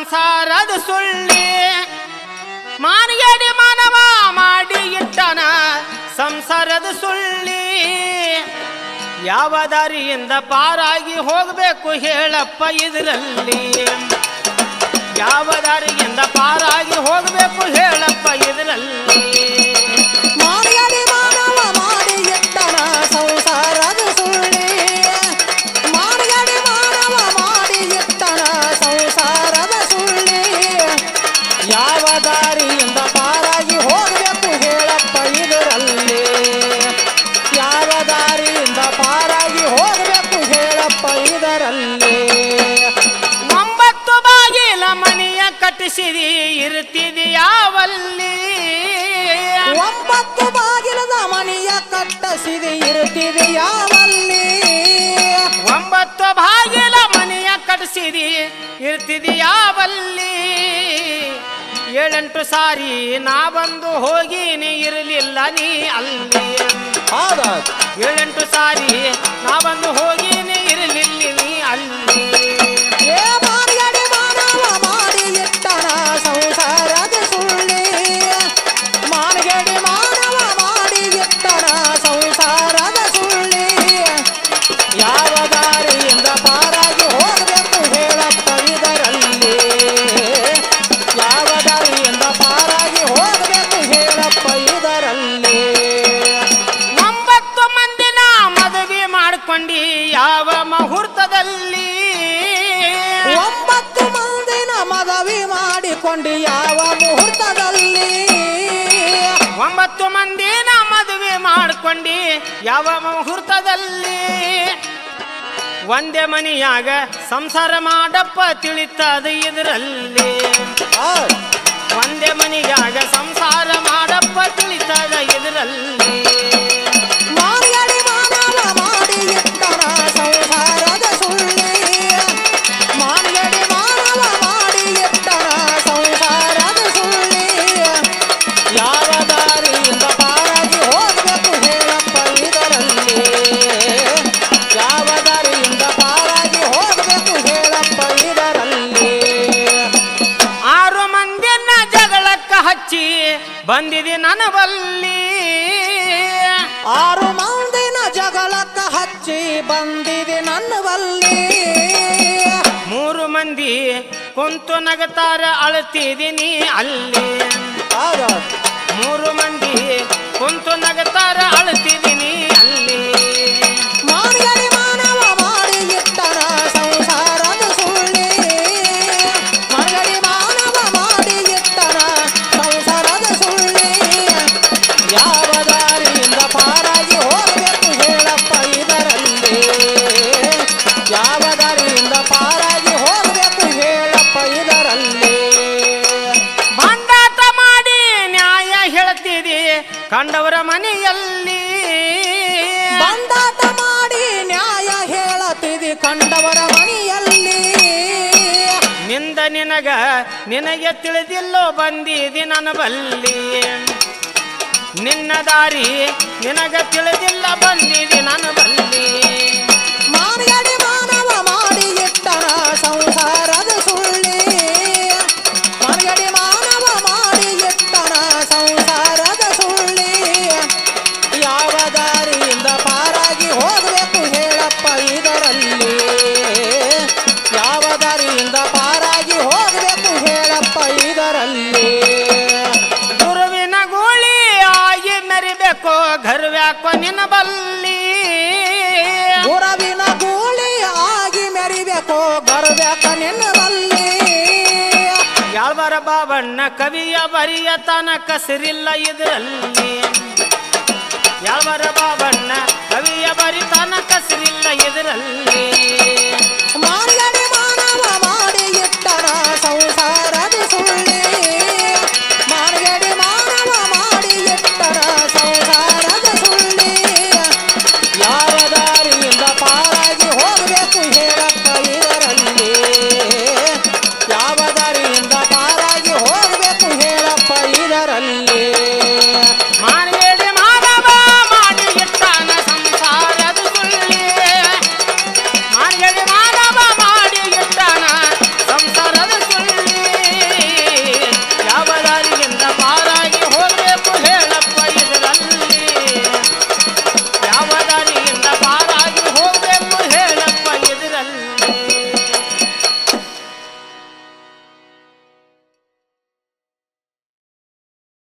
ಸಂಸಾರದ ಸುಳ್ಳಿ ಮಾರಿಯಡಿ ಮಾನವ ಮಾಡಿ ಇಟ್ಟನ ಸಂಸಾರದ ಸುಳ್ಳಿ ಯಾವ ದಾರಿಯಿಂದ ಪಾರಾಗಿ ಹೋಗಬೇಕು ಹೇಳಪ್ಪ ಇದರಲ್ಲಿ ಯಾವ ದಾರಿಯಿಂದ ಪಾರಾಗಿ ಹೋಗಬೇಕು ಹೇಳಪ್ಪ ಇದರಲ್ಲಿ ಮಾರಿಯಡಿ ಮಾನವ ಮಾಡಿ ಇಟ್ಟನ ಸಂಸಾರದ ಸುಳ್ಳಿ ಮಾರಿಯಡಿ ಮಾನವ ಮಾಡಿ ಇಟ್ಟನ ಸಂಸಾರದ ಸುಳ್ಳಿ ಯಾವ ದಾರಿಯಿಂದ ಪಾರಾಗಿ ಹೋಗಬೇಕು ಹೇಳಪ್ಪ ಇದರಲ್ಲಿ ಯಾವ ದಾರಿಯಿಂದ ಪಾರಾಗಿ ಹೋಗಬೇಕು ಹೇಳಪ್ಪ ಇದರಲ್ಲಿ ಒಂಬತ್ತು ಬಾಗಿಲ ಮನೆಯ ಕಟ್ಟಿಸಿದಿ ಇರ್ತಿದಿ ಯಾವಲ್ಲಿ ಒಂಬತ್ತು ಬಾಗಿಲದ ಮನೆಯ ಕಟ್ಟಸಿದೆ ಇರುತ್ತಿದೆ ಯಾವಲ್ಲಿ ಒಂಬತ್ತು ಬಾಗಿಲ ಮನೆಯ ಕಟ್ಟಿಸಿದಿ ಇರ್ತಿದಿ ಯಾವಲ್ಲಿ ಏಳೆಂಟು ಸಾರಿ ನಾ ಬಂದು ಹೋಗಿ ನೀ ಇರಲಿಲ್ಲ ನೀ ಅಲ್ಲಿ ಹೌದೌದು ಏಳೆಂಟು ಸಾರಿ ನಾ ಬಂದು ಹೋಗಿ ನೀ ಇರಲಿಲ್ಲ ನೀ ಅಲ್ಲಿ ಏ ಮಾರಿಯಡಿ ಮಾನವ ಮಾಡಿ ಇಟ್ಟನ ಸಂಸಾರದ ಸುಳ್ಳಿ ಮಾರಿಯಡಿ ಮಾನವ ಮಾಡಿ ಇಟ್ಟನ ಸಂಸಾರದ ಸುಳ್ಳಿ ಯಾವ ದಾರಿಯಿಂದ ಪಾರಾಗಿ ಹೋಗಬೇಕು ಹೇಳಪ್ಪ ಇದರಲ್ಲಿ ಯಾವ ದಾರಿಯಿಂದ ಪಾರಾಗಿ ಹೋಗಬೇಕು ಹೇಳಪ್ಪ ಇದರಲ್ಲಿ ಒಂಬತ್ತು ಮಂದಿನ ಮದುವೆ ಮಾಡ್ಕೊಂಡಿ ಯಾವ ಮುಹೂರ್ತದಲ್ಲಿ ಒಂಬತ್ತು ಮಂದಿನ ಮದುವೆ ಮಾಡಿಕೊಂಡು ಯಾವ ಮುಹೂರ್ತದಲ್ಲಿ ಒಂಬತ್ತು ಮಂದಿನ ಮದುವೆ ಮಾಡ್ಕೊಂಡಿ ಯಾವ ಮುಹೂರ್ತದಲ್ಲಿ ಒಂದೇ ಮನಿಯಾಗ ಸಂಸಾರ ಮಾಡಪ್ಪ ತಿಳಿತದ ಇದರಲ್ಲಿ ಹೌದ್. ಒಂದೇ ಮನಿಯಾಗ ಸಂಸಾರ ಮಾಡಪ್ಪ ತಿಳಿತದ ಇದರಲ್ಲಿ ಮಾರಿಯಡಿ ಮಾನವ ಮಾಡಿ ಇಟ್ಟನ ಸಂಸಾರದ ಸುಳ್ಳಿ ಮಾರಿಯಡಿ ಮಾನವ ಮಾಡಿ ಇಟ್ಟನ ಸಂಸಾರದ ಸುಳ್ಳಿ ಯಾವ ದಾರಿಯಿಂದ ಪಾರಾಗಿ ಹೋಗಬೇಕು ಹೇಳಪ್ಪ ಇದರಲ್ಲಿ ಯಾವ ದಾರಿಯಿಂದ ಪಾರಾಗಿ ಹೋಗಬೇಕು ಹೇಳಪ್ಪ ಇದರಲ್ಲಿ ಆರು ಮಂದಿನ ಜಗಳಕ್ಕ ಹಚ್ಚಿ ಬಂದಿದೆ ನನ್ನ ಬಲ್ಲಿ ಆರು ಮಂದಿನ ಜಗಳಕ್ಕ ಹಚ್ಚಿ ಬಂದಿದೆ ನನ್ನ ಬಲ್ಲಿ ಮೂರು ಮಂದಿ ಕುಂತು ನಗತಾರ ಅಳ್ತಿದೀನಿ ಅಲ್ಲಿ ಹೌದೌದು ಮೂರು ಮಂದಿ ಕುಂತು ನಗತಾರ ಅಳ್ತಿದೀನಿ ಅಲ್ಲಿ ಮಾರಿಯಡಿ ಮಾನವ ಮಾಡಿ ಇಟ್ಟನ ಸಂಸಾರದ ಸುಳ್ಳಿ ಮಾರಿಯಡಿ ಮಾನವ ಮಾಡಿ ಇಟ್ಟನ ಸಂಸಾರದ ಸುಳ್ಳಿ ಯಾವ ದಾರಿಯಿಂದ ಪಾರಾಗಿ ಹೋಗಬೇಕು ಹೇಳಪ್ಪ ಇದರಲ್ಲಿ ಯಾವ ದಾರಿಯಿಂದ ಪಾರಾಗಿ ಹೋಗಬೇಕು ಹೇಳಪ್ಪ ಇದರಲ್ಲಿ ಬಂಡಾಟ ಮಾಡಿ ನ್ಯಾಯ ಹೇಳ್ತಿದಿ ಕಂಡವರ ಮನೆಯಲ್ಲಿ ಬಂದಾಟ ಮಾಡಿ ನ್ಯಾಯ ಹೇಳತಿದಿ ಕಂಡವರ ಮನೆಯಲ್ಲಿ ನಿಂದ ನಿನಗ ನಿನಗೆ ತಿಳಿದಿಲ್ಲೋ ಬಂದಿದಿ ನನ್ನ ಬಲ್ಲಿ ನಿನ್ನ ದಾರಿ ನಿನಗ ತಿಳಿದಿಲ್ಲ ಬಂದಿದಿ ನನ್ನ ಬಲ್ಲಿ ಮಾರಿಯಡಿ ಮಾನವ ಮಾಡಿ ಇಟ್ಟನ ಸಂಸಾರದ ಸುಳ್ಳಿ ಮಾರಿಯಡಿ ಮಾನವ ಮಾಡಿ ಇಟ್ಟನ ಸಂಸಾರದ ಸುಳ್ಳಿ ಯಾವ ದಾರಿಯಿಂದ ಪಾರಾಗಿ ಹೋಗಬೇಕು ಹೇಳಪ್ಪ ಇದರಲ್ಲಿ ಯಾವ ದಾರಿಯಿಂದ ಪಾರಾಗಿ ಹೋಗಬೇಕು ಹೇಳಪ್ಪ ಇದರಲ್ಲಿ ಗುರುವಿನ ಗೋಳಿ ಆಗಿ ಮೆರಿಬೇಕು ಗರ್ವ್ಯಾಕೋ ನಿನ್ನ ಬಲ್ಲಿ ಗುರವಿನ ಗೂಳಿ ಆಗಿ ಮೆರಿಬೇಕು ಗರ್ವ್ಯಾಕ ನಿನ್ನದಲ್ಲಿ ಯಾಳ್ವರ ಬಾಬಣ್ಣ ಕವಿಯ ಬರಿಯ ತನ ಕಸರಿಲ್ಲ ಇದರಲ್ಲಿ ಯಾಳ್ವರ ಬಾಬಣ್ಣ ಕವಿಯ ಬರಿ ತನ ಕಸರಿಲ್ಲ ಇದರಲ್ಲಿ ಮಾರಿಯಡಿ